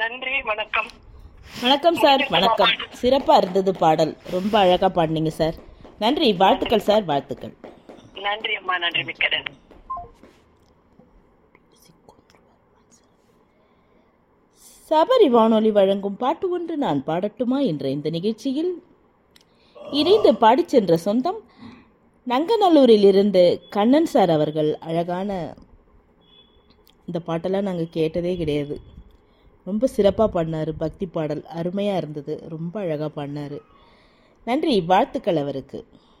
நன்றி வணக்கம் வணக்கம் சார் வணக்கம் சிறப்பாக இருந்தது பாடல் ரொம்ப அழகாக பாடினீங்க சார் நன்றி வாழ்த்துக்கள் சார் வாழ்த்துக்கள் நன்றி அம்மா நன்றி மிக்க நன்றி சபரி வானொலி வழங்கும் பாட்டு ஒன்று நான் பாடட்டுமா என்ற இந்த நிகழ்ச்சியில் இணைந்து பாடிச் சென்ற சொந்தம் நங்கநல்லூரில் இருந்து கண்ணன் சார் அவர்கள் அழகான இந்த பாட்டெல்லாம் நாங்கள் கேட்டதே கிடையாது ரொம்ப சிறப்பாக பாடினார் பக்தி பாடல் அருமையாக இருந்தது ரொம்ப அழகாக பாடினார் நன்றி வாழ்த்துக்கள் அவருக்கு